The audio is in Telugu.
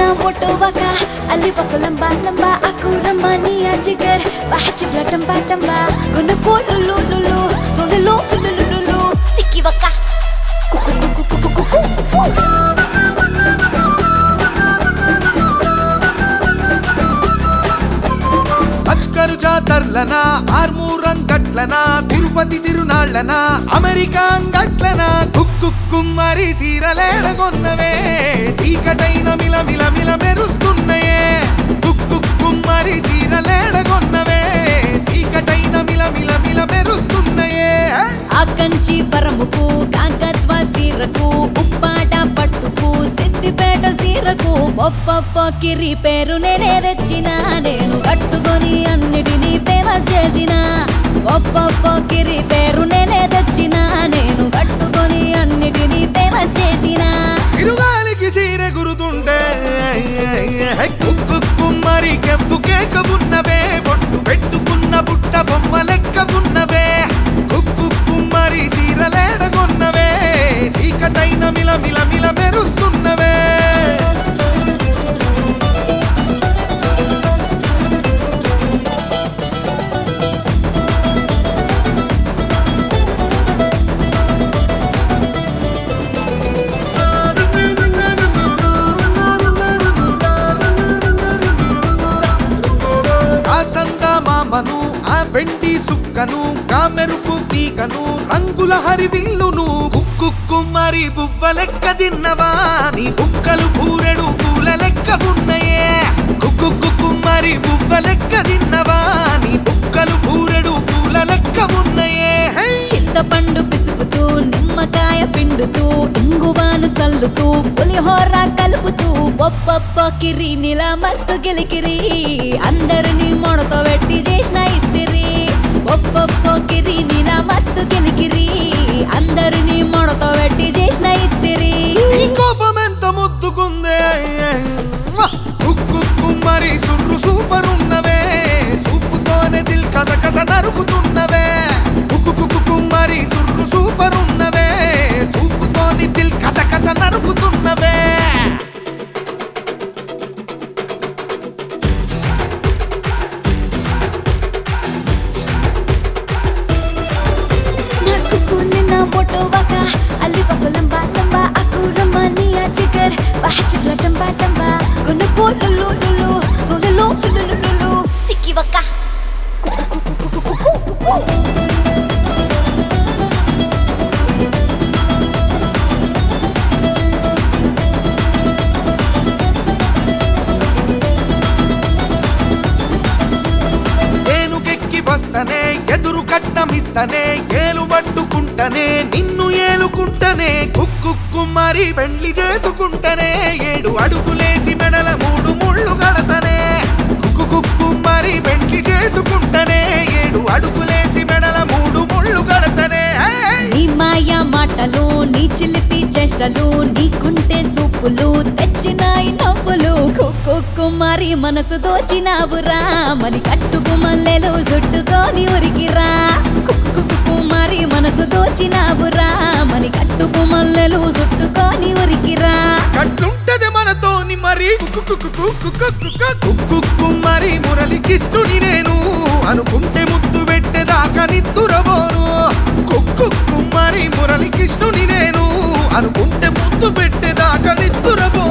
na moto waka Ali wako lamba lamba Aku ramani ya jigar Bahachik la tamba tamba Gonna go lulu lulu So lulu lulu lulu Siki waka Kuku kuku kuku kuku kuku అస్కరు జాతర్లనా ఆర్మూరం గట్లనా తిరుపతి తిరునాళ్ళనా అమెరికా గట్లనా కుక్కు కుమ్మరి సీరలేడగొన్నవే సీకటైన మిల మిల మిల మెరుస్తున్నయే కుక్కు కుమ్మరి సీరలేడగొన్నవే సీకటైన మిల మిల మిల మెరుస్తున్నయే ఆకంచి పరముకు కాకత్వాల్ సీరకు ఉప్పాట పట్టుకు సిద్దిపేట సీరకు ఒప్పొప్ప కిరి పేరు నేనే తెచ్చిన నేను కట్టుకొని అన్నిటినీ ఫేమస్ చేసిన ఒప్పొప్ప కిరి పేరు నేనే తెచ్చిన నేను కట్టుకొని అన్నిటినీ ఫేమస్ చేసిన తిరుగాలికి సీర గురుతుంటే కుక్కు కుమ్మరి కెప్పు కేక ఉన్నవే బొట్టు పెట్టుకున్న బుట్ట బొమ్మ లెక్క ఉన్నవే కుక్కు కుమ్మరి సీరలేడగొన్నవే సీకటైన మిల మిల మిల మెరుస్తున్నవే ఆ సందమామను ఆ వెండి సుక్కను కామెరుపు తీగను రంగుల హరివిల్లును కుక్కు కుమ్మరి బువ్వ లెక్క తిన్నవా నీ బుక్కలు పూరెడు పూల లెక్క ఉన్నయే కుక్కు కుమ్మరి బువ్వ లెక్క తిన్నవా నీ బుక్కలు పూరెడు పూల లెక్క ఉన్నయే హై! చింతపండు పిసుకుతూ నిమ్మకాయ పిండుతూ ఇంగువాను సల్లుతూ పులిహోర కలుపుతూ ఒప్పొప్ప కిరి నిలా మస్తు గిలికిరి అందరినీ మొడతో పెట్టి చేసిన ఇస్తిరి ఒప్పొప్ప కిరి నిలా మస్తు గిలికిరి అందరినీ మొడతో పెట్టి చేసిన ఇస్తిరి నీ కోపం ఎంత ముద్దుకుందే కుక్కు కుమ్మరి సుర్రు సూపర్ ఉన్నవే సూపుతోనే దిల్ కస కస నరుకుతున్నవే కుక్కు కుక్కు కుమ్మరి సుర్రు సూపర్ ఉన్నవే సూపుతోని దిల్ కస కస నరుకుతున్నవే Nakuku nina moto waka Ali wako lamba lamba Aku ramani ya jigar Bahachik la tamba tamba Gonna go lulu lulu So lulu lulu lulu Siki waka Kuku kuku kuku kuku kuku ఏనుగెక్కి వస్తనే ఎదురు కట్టమిస్తనే ఏలు పట్టుకుంటనే నిన్ను ఏలుకుంటనే కుక్కు కుమ్మరి పెండ్లి చేసుకుంటనే ఏడు అడుగులేసి మెడల మూడు ముళ్ళు కడతనే కుక్కు కుక్కు మరి పెండ్లి చేసుకుంటనే ఏడు అడుగులేసి మెడల మూడు ముళ్ళు కడతనే ఏయ్! నీ మాయా మాటలు నీ చిలిపి చేష్టలు నీ కొంటే సూపులు తెచ్చినాయి నవ్వులు కుక్కు కుమారి మనసు దోచినావురా మరి కట్టుకు మల్లెలు చుట్టుకొని ఉరికిరా కుక్కు కుమారి మనసు దోచినావురా మరి కట్టుకు మల్లెలు చుట్టుకొని ఉరికిరా కట్లుంటది మనతోని మరి కుక్కు కుక్కు కుక్కు కుక్కు కుక్కు కుమ్మరి మురళికిష్టుని నేను అనుకుంటే ముద్దు పెట్టేదాకా నిద్దురబోను కుక్కు కుమ్మరి మురళికిష్టుని నేను అనుకుంటే ముద్దు పెట్టేదాకా నిద్దురబోను